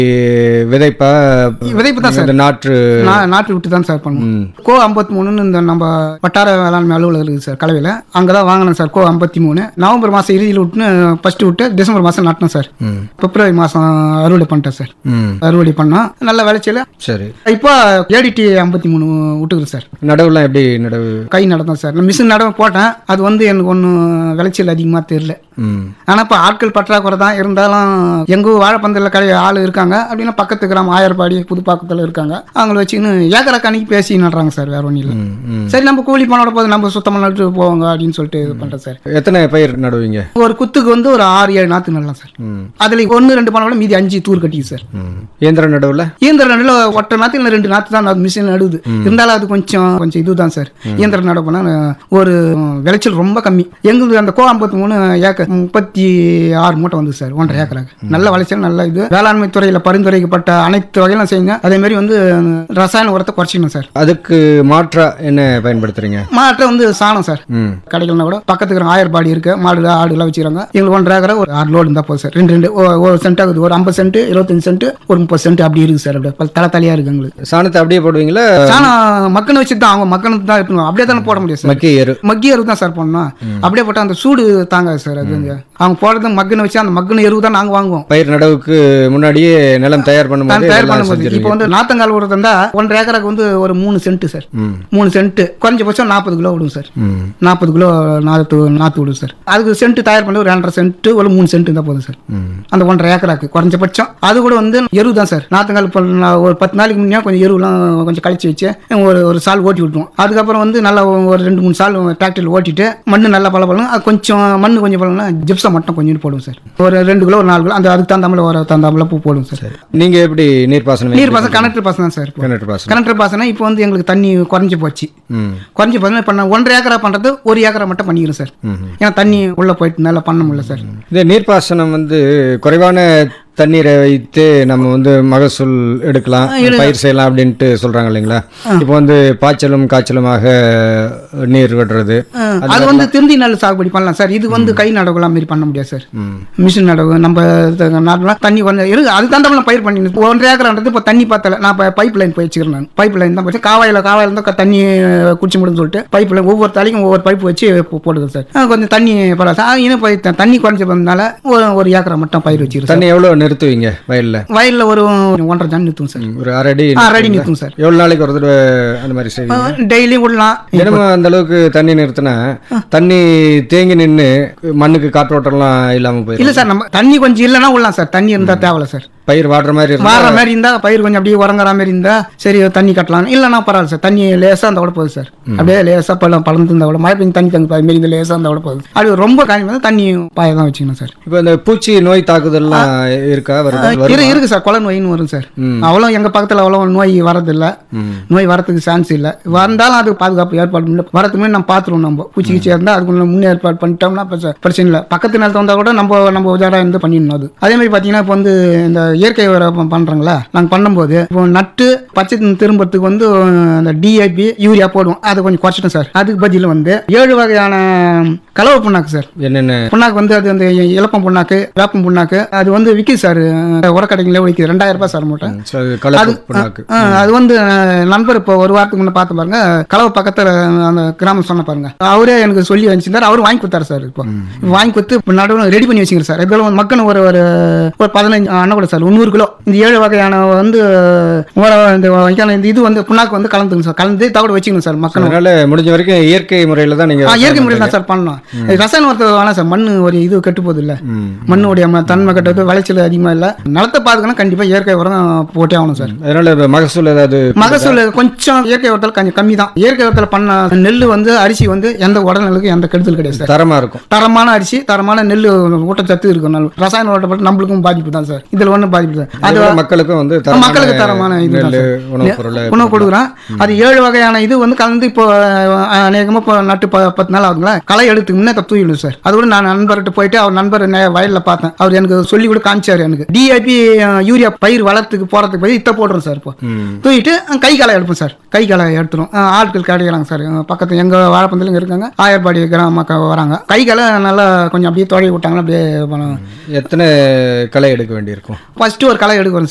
விதைப்பா விதைப்பு தான் சார் இந்த நாற்று நா- நாட்டு விட்டு தான் சார் பண்ணுவோம் ம். கோ ஐம்பத்தி மூணுன்னு இந்த நம்ம வட்டார வேளாண்மை அலுவலகம் இருக்குது சார் கலவையில் அங்கே தான் வாங்கினேன் சார் கோ ஐம்பத்தி மூணு நவம்பர் மாதம் இறுதியில் விட்டுன்னு ஃபஸ்ட்டு விட்டு டிசம்பர் மாதம் நட்டினேன் சார் ம் பிப்ரவரி மாதம் அறுவடை பண்ணிட்டேன் சார் ம் அறுவடை பண்ணோம் நல்ல விளைச்சல் சரி இப்போ ஏடிடி ஐம்பத்தி மூணு விட்டுக்குது சார் நடவுலாம் எப்படி நடவு கை நடந்தோம் சார் மிஷின் நடவு போட்டேன் அது வந்து எனக்கு ஒன்றும் விளைச்சல் அதிகமாக தெரியல ம் ஆனால் இப்போ ஆட்கள் பற்றாக்குறை தான் இருந்தாலும் எங்கள் வாழைப்பந்தலில் கடை ஆள் இருக்காங்க அப்படின்னா பக்கத்து கிராமம் ஆயர்பாடி புதுப்பாக்கத்தில் இருக்காங்க அவங்கள வச்சுக்கின்னு ஏக்கரை கணக்கு பேசி நடுறாங்க சார் வேற ஒன்றும் இல்லை ம் ம் சரி நம்ம கூலி பணோட போது நம்ம சுத்தமாக நட்டு போவாங்க அப்படின்னு சொல்லிட்டு இது பண்ணுறேன் சார் எத்தனை பயிர் நடுவீங்க ஒரு குத்துக்கு வந்து ஒரு ஆறு ஏழு நாற்று நடலாம் சார் ம் அதில் ஒன்று ரெண்டு பணம் மீதி அஞ்சு தூர் கட்டிக்கு சார் ம் இயந்திர நடுவில் இயந்திர நடுவில் ஒற்றை நாற்று இல்லை ரெண்டு நாற்று தான் அது மிஷின் நடுது இருந்தாலும் அது கொஞ்சம் கொஞ்சம் இதுதான் சார் இயந்திர நடு பண்ணால் ஒரு விளைச்சல் ரொம்ப கம்மி எங்களுக்கு அந்த கோ ஐம்பத்தி மூணு ஏக்கர் முப்பத்தி ஆறு மூட்டை வந்து சார் ஒன்றரை ஏக்கராக நல்ல விளைச்சல் நல்ல இது வேளாண்மை துறையில் பரிந்துரைக்கப்பட்ட அனைத்து வகையிலும் செய்யுங்க அதே மாதிரி வந்து ரசாயன உரத்தை குறைச்சிக்கணும் சார் அதுக்கு மாற்றா என்ன பயன்படுத்துறீங்க மாற்ற வந்து சாணம் சார் ம் கடைகள்னா கூட பக்கத்துக்கு இருக்கிற ஆயர்பாடி இருக்கு மாடு ஆடு எல்லாம் வச்சுக்கிறாங்க எங்களுக்கு ஒன்றரை ஏக்கரை ஒரு ஆறு லோடு இருந்தால் போதும் சார் ரெண்டு ரெண்டு ஒ- ஒரு சென்ட் ஆகுது ஒரு ஐம்பது சென்ட் இருபத்தஞ்சு சென்ட் ஒரு முப்பது சென்ட் அப்படி இருக்கு சார் அப்படியே பல தலை தலையா இருக்கு எங்களுக்கு சாணத்தை அப்படியே போடுவீங்களா சாணம் மக்கனை வச்சு தான் அவங்க மக்கனுக்கு தான் இருக்கணும் அப்படியே தானே போட முடியும் சார் மக்கிய எரு மக்கிய எருவு தான் சார் போடணும் அப்படியே போட்டால் அந்த சூடு தாங்காது சார் அது வந்து அவங்க போடுறது மக்கனை வச்சு அந்த மக்கன எருவு தான் நாங்கள் வாங்குவோம் பயிர் நடவுக்கு முன்னாடியே நிலம் தயார் நான் பண்ணும்போது தயார் எல்லாம் பண்ணும்போது செஞ்சிருவீங்க இப்போ வந்து நாத்தங்கால் விடுறது இருந்தா ஒன்றரை ஏக்கருக்கு வந்து ஒரு மூணு சென்ட் சார் ம் மூணு சென்ட் குறைஞ்சபட்சம் நாற்பது கிலோ விடும் சார் ம் நாற்பது கிலோ நாற்று நாற்று விடும் சார் அதுக்கு சென்ட் தயார் பண்ணி ஒரு ரெண்டரை சென்ட் ஒரு மூணு சென்ட் இருந்தால் போதும் சார் ம் அந்த ஒன்றரை ஏக்கராக்கு குறைஞ்சபட்சம் அது கூட வந்து எருவு தான் சார் நாத்தங்கால் இப்போ நான் ஒரு பத்து நாளைக்கு முன்னே கொஞ்சம் எருவுலாம் கொஞ்சம் கழிச்சு வச்சு ஒரு ஒரு சால் ஓட்டி விட்டுருவோம் அதுக்கப்புறம் வந்து நல்லா ஒரு ரெண்டு மூணு சால் டிராக்டரில் ஓட்டிட்டு மண்ணு நல்லா பல பழம் அது கொஞ்சம் மண்ணு கொஞ்சம் பழம்னா ஜிப்ஸை மட்டும் கொஞ்சம் போடுவோம் சார் ஒரு ரெண்டு கிலோ ஒரு நாலு கிலோ அந்த அதுக்கு தகுந்தாமல் ஒரு தகுந்தாமல் பூ போடுவோம் சார் சரி நீங்க எப்படி நீர்ப்பாசனம் நீர் பாசனம் கிணற்று பாசனம் தான் சார் இப்போ கிணற்று பாசனம் கிணற்று பாசனம் இப்போ வந்து எங்களுக்கு தண்ணி குறைஞ்சி போச்சு ம் குறைஞ்சி போச்சுன்னா இப்போ நான் ஒன்றரை ஏக்கரா பண்ணுறது ஒரு ஏக்கரா மட்டும் பண்ணிக்கிறேன் சார் ம் ஏன்னா தண்ணி உள்ளே போயிட்டு நல்லா பண்ண முடியல சார் இந்த நீர்ப்பாசனம் வந்து குறைவான தண்ணீரை வைத்து நம்ம வந்து மகசூல் எடுக்கலாம் பயிர் செய்யலாம் அப்படின்ட்டு சொல்றாங்க இல்லைங்களா இப்போ வந்து பாய்ச்சலும் காய்ச்சலுமாக நீர் விடுறது அது வந்து திருந்தி நெல் சாகுபடி பண்ணலாம் சார் இது வந்து கை நடவுலாம் மாரி பண்ண முடியாது சார் ம் மிஷின் நடவு நம்ம நார்மலாக தண்ணி கொஞ்சம் இருக்கு அது தந்தாமல் பயிர் பண்ணி ஒன்றரை ஏக்கரான்றது இப்போ தண்ணி பார்த்தல நான் இப்போ பைப் லைன் போய் வச்சுக்கிறேன் நான் பைப் லைன் தான் போச்சு காவாயில் காவாயில் தான் தண்ணி குடிச்சு முடியும்னு சொல்லிட்டு பைப் லைன் ஒவ்வொரு தலைக்கும் ஒவ்வொரு பைப் வச்சு போ- போடுது சார் ஆ, கொஞ்சம் தண்ணி பரவாயில்ல சார் இன்னும் போய் த- தண்ணி குறைஞ்சி வந்தனால ஒரு ஒரு ஏக்கரை மட்டும் பயிர் வச்சுக்கிறேன் தண்ணி எவ்வளோ நிறுத்துவீங்க வயல்ல வயலில் ஒரு ஒன்றரை டன் நிறுத்தும் சார் ம், ஒரு அரை அடி ஆ ரெடி நிறுத்தும் சார் எவ்வளோ நாளைக்கு ஒரு தடவை அந்த மாதிரி செய்வீங்க டெய்லி விடலாம் தினமும் அந்த அளவுக்கு தண்ணி நிறுத்தினா தண்ணி தேங்கி நின்று மண்ணுக்கு காற்றோட்டம்லாம் இல்லாம போயிடும் இல்லை சார் நம்ம தண்ணி கொஞ்சம் இல்லைன்னா விடலாம் சார் தண்ணி இருந்தால் தேவையில்ல சார் பயிர் வாடுற மாதிரி இருந்தா வார மாதிரி இருந்தா பயிர் கொஞ்சம் அப்படியே உறங்குற மாதிரி இருந்தா சரி தண்ணி கட்டலாம் இல்லைன்னா பரவாயில்ல சார் தண்ணி லேசா இருந்தா கூட போகுது சார் அப்படியே லேசா பழம் பழந்து இருந்தா கூட மழை பெஞ்சு தண்ணி தங்கி பாய் மாரி இந்த லேசா இருந்தா கூட போகுது அது ரொம்ப காயம் வந்து தண்ணி பாய தான் வச்சுக்கணும் சார் இப்போ இந்த பூச்சி நோய் தாக்குதல்லாம் இருக்கா வருதா இரு வருமா? இருக்கு சார் கொலை நோயின்னு வரும் சார் ம். அவ்வளோ எங்க பக்கத்துல அவ்வளோ நோய் வரதில்ல ம். நோய் வரதுக்கு சான்ஸ் இல்லை வந்தாலும் அதுக்கு பாதுகாப்பு ஏற்பாடு பண்ணி வரதுக்கு முன்னாடி நம்ம பார்த்துருவோம் நம்ம பூச்சி கீச்சி இருந்தால் அதுக்கு முன்ன ஏற்பாடு பண்ணிட்டோம்னா பிரச்ச- பிரச்சனை இல்லை பக்கத்து நிலத்தை வந்தால் கூட நம்ம நம்ம உஜாரா இருந்து பண்ணிடணும் அது அதே மாதிரி பார்த்தீங்கன்னா இப்போ வந்து இந்த இயற்கை உரம் பண்றோங்களா நாங்கள் பண்ணும்போது இப்போ நட்டு பச்சை திரும்புறதுக்கு வந்து இந்த டிஐபி யூரியா போடுவோம் அதை கொஞ்சம் குறைச்சிட்டோம் சார் அதுக்கு பதில் வந்து ஏழு வகையான கலவை புண்ணாக்கு சார் என்னென்ன புண்ணாக்கு வந்து அது அந்த இலப்பம் புண்ணாக்கு வேப்பம் புண்ணாக்கு அது வந்து விற்கிது சார் உரக்கடைங்களே விற்கிது ரெண்டாயிரம் ரூபாய் சார் மூட்டை ச- கலப்பு புண்ணாக்கு ஆ, அது வந்து அஹ், நண்பர் இப்போ ஒரு வாரத்துக்கு முன்ன பார்த்து பாருங்க கலவை பக்கத்துல அந்த கிராமம் சொன்ன பாருங்க அவரே எனக்கு சொல்லி வச்சிருந்தார் அவர் வாங்கி கொடுத்தாரு சார் இப்போ வாங்கி கொடுத்து இப்போ நடுவில் ரெடி பண்ணி வச்சுக்கிறேன் சார் இதில் மக்கள் ஒரு ஒரு ஒரு பதினஞ்சு அண்ணா கூட சார் நூறு கிலோ இந்த ஏழு வகையான வந்து உரம் இந்த வகையான இந்த இது வந்து புண்ணாக்கு வந்து கலந்துங்க சார் கலந்து தவிர வச்சுக்கணும் சார் மக்கள் அதனால முடிஞ்ச வரைக்கும் இயற்கை முறையில தான் நீங்க ஆ, இயற்கை முறையில் தான் சார் பண்ணணும் இது ரசாயன உரத்தை வேணாம் சார் மண் ஒரு இது கெட்டு போகுது இல்லை ம். மண்ணுடைய ம- தன்மை கெட்டது விளைச்சல் அதிகமாக இல்லை நிலத்தை பாதுகாக்கணும் கண்டிப்பாக இயற்கை உரம் போட்டே ஆகணும் சார் அதனால இப்ப மகசூல் ஏதாவது மகசூல் கொஞ்சம் இயற்கை உரத்தில் கொஞ்சம் கம்மி தான் இயற்கை உரத்தில் பண்ண நெல் வந்து அரிசி வந்து எந்த உடல்நலுக்கு எந்த கெடுதல் கிடையாது சார் தரமா இருக்கும் தரமான அரிசி தரமான நெல் ஊட்டச்சத்து இருக்கும் நல்ல ரசாயன உரத்தை போட்டு நம்மளுக்கும் பாதிப்பு தான் சார் இதில் ஒன்றும் பாதிப்பு தான் அது அதே போல மக்களுக்கும் வந்து தரமான மக்களுக்கு தரமான இது தான் நெல்லு, சார். உணவுப் பொருளை உணவு கொடுக்குறோம் அது ஏழு வகையான இது வந்து கலந்து இப்போ அநேகமாக இப்போ நட்டு ப- பத்து நாள் ஆகுதுங்களா களை எடுத்துக்கு முன்னே தூயிடும் சார் அது கூட நான் நண்பர்கிட்ட போயிட்டு அவர் நண்பர் நே- வயல்ல பார்த்தேன் அவர் எனக்கு சொல்லி கூட காமிச்சாரு எனக்கு டிஐபி யூரியா பயிர் வளர்த்துக்கு போறதுக்கு போய் இத்த போடுறோம் சார் இப்போ ம். தூக்கிட்டு அஹ், கை காலை எடுப்போம் சார் கை காலை எடுத்துரும் அஹ், ஆட்கள் கிடைக்கிறாங்க சார் அஹ், பக்கத்து எங்க வாழைப்பந்தலும் இருக்காங்க ஆயர்பாடி கிராம மக்கள் வராங்க கை காலை நல்லா கொஞ்சம் அப்படியே தொடைய விட்டாங்கன்னா அப்படியே எத்தனை களை எடுக்க வேண்டியிருக்கும் ஃபர்ஸ்ட் ஒரு களை எடுக்கிறோம்